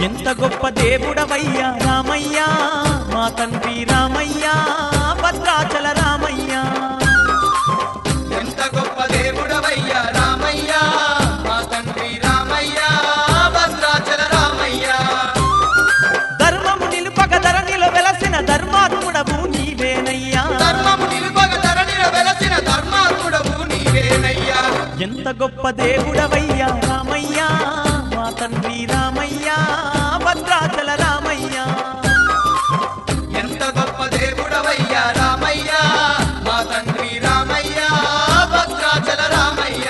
ఎంత గొప్ప దేవుడవయ్యా రామయ్యా మా తండ్రి రామయ్యా భద్రాచల రామయ్యా ఎంత గొప్ప దేవుడవయ్యా రామయ్య మా తండ్రి రామయ్య భద్రాచల రామయ్య ధర్మము నిలుపక ధరణిలో వెలసిన ధర్మాత్ముడవు నీవేనయ్యా ధర్మము నిలుపగ ధరణిలో వెలసిన ధర్మాత్ముడవు నీవేనయ్యా ఎంత గొప్ప దేవుడవయ్యా రామయ్యా మా తండ్రి రామయ్యా భద్రాచల రామయ్యా ఎంత గొప్ప దేవుడవయ్యా రామయ్య మా తండ్రి రామయ్య భద్రాచల రామయ్య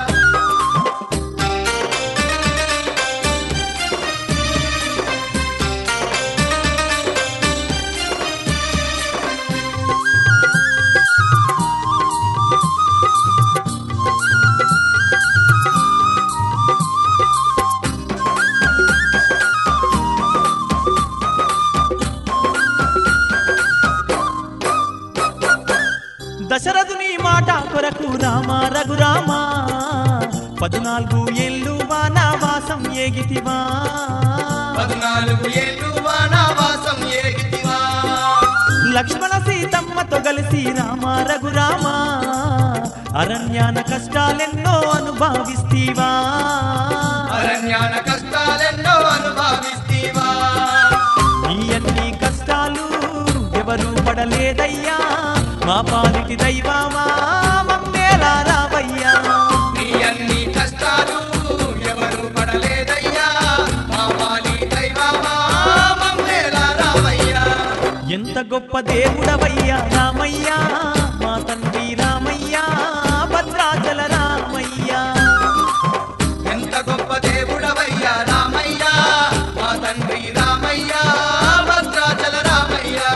దశరథుని మాట కొరకు రామ రఘురామ పద్నాలుగు ఏళ్ళు వానవాసం ఏగితివా పద్నాలుగు ఏళ్ళు వానవాసం ఏగితివా లక్ష్మణ సీతమ్మతో కలిసి రామ రఘురామ అరణ్యాన కష్టాలెన్నో అనుభవిస్తీవా అరణ్యాన కష్టాలెన్నో అనుభవిస్తీవా ఈ అన్ని కష్టాలు ఎవరు పడలేదయ్యా మా పాలిటి దైవమా మమ్మేలా రావయ్యా నీ అన్ని కష్టాలు ఎవరు పడలేదయ్యా మా పాలి దైవమా మమ్మేలా రామయ్యా ఎంత గొప్ప దేవుడవయ్యా రామయ్యా మా తండ్రి రామయ్యా భద్రాచల రామయ్యా ఎంత గొప్ప దేవుడవయ్యా రామయ్యా మా తండ్రి రామయ్యా భద్రాచల రామయ్యా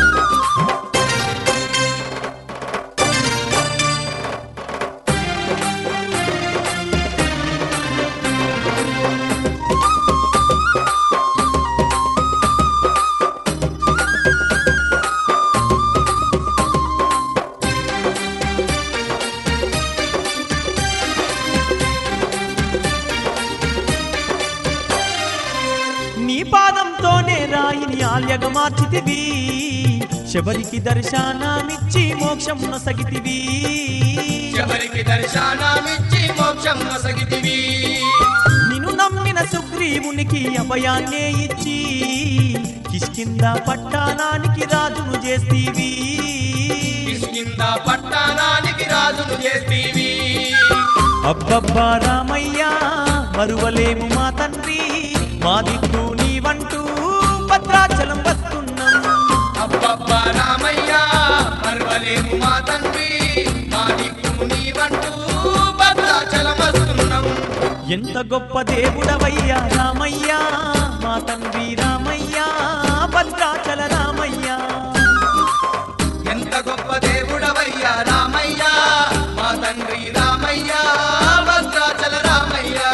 నీ పాదంతోనే రాయిని ఆల్యగా మార్చితివి శబరికి దర్శనమిచ్చి మోక్షం నొసగితివి ఎవరికి దర్శనమిచ్చి మోక్షం నొసగితివి నిన్ను నమ్మిన సుగ్రీవునికి అభయాన్నే ఇచ్చి కిష్కింద పట్టణానికి రాజును చేస్తీవి కిష్కింద పట్టణానికి రాజును చేస్తీవి అబ్బబ్బా రామయ్యా మరువలేము మా తండ్రి మా దిక్కు నీవంటూ భద్రాచలం వస్తున్నాం అబ్బబ్బా రామయ్యా పర్వలేము మా తండ్రి మా దిక్కు నీవంటూ భద్రాచలం వస్తున్నాం ఎంత గొప్ప దేవుడవయ్యా రామయ్యా మా తండ్రి రామయ్యా భద్రాచల రామయ్యా ఎంత గొప్ప దేవుడవయ్యా రామయ్యా మా తండ్రి రామయ్యా భద్రాచల రామయ్యా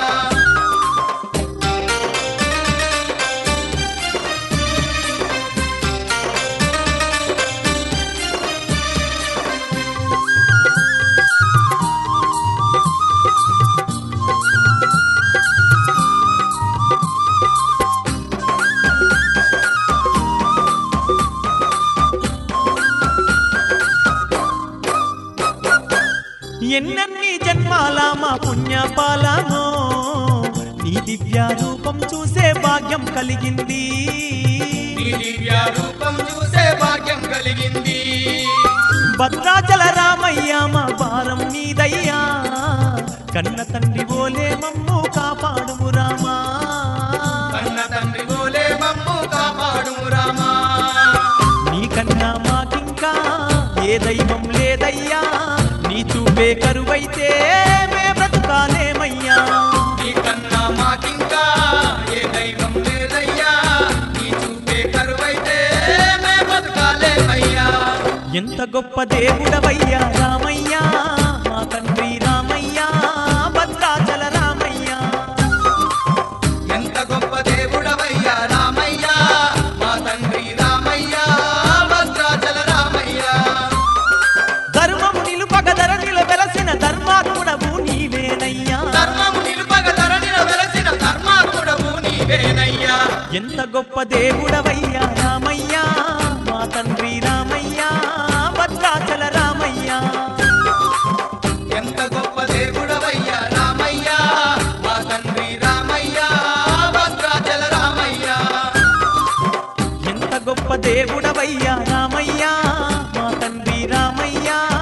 ఎన్నెన్ని జన్మాల మా పుణ్యపాలమో నీ దివ్య రూపం చూసే భాగ్యం కలిగింది నీ దివ్య రూపం చూసే భాగ్యం కలిగింది భద్రాచల రామయ్య మా భారం నీదయ్యా కన్న తండ్రి ఓలే మమ్ము కాపాడుము రామా కన్న తండ్రి పోలే మమ్ము కాపాడుము రామా నీకన్నా మాకింకా ఏ దైవం లేదయ్యా నీ చూపే కరువైతే మే బ్రతుకాలేమయ్యా నీకన్నా మాకింకా ఏ దైవం లేదయ్యా నీ చూపే కరువైతే మే బతకాలేమయ్యా ఎంత గొప్ప దేవుడవయ్యా రామయ్యా మా తండ్రి రామయ్యా భద్రాచల రామయ్యా ఎంత గొప్ప దేవుడవయ్యా రామయ్యా మా తండ్రి రామయ్యా భద్రాచల రామయ్యా ధర్మము నిలుపగ ధరణిలో వెలసిన ధర్మాత్ముడవు నీవేనయ్యా ధర్మము నిలుపగ ధరణిలో వెలసిన ధర్మాత్ముడవు నీవేనయ్యా ఎంత గొప్ప దేవుడవయ్యా రామయ్య మా తండ్రి రామయ్య భద్రాచల రామయ్య ఎంత గొప్ప దేవుడవయ్యా రామయ్య మా తండ్రి రామయ్య భద్రాచల రామయ్య ఎంత గొప్ప దేవుడవయ్యా రామయ్య మా తండ్రి రామయ్య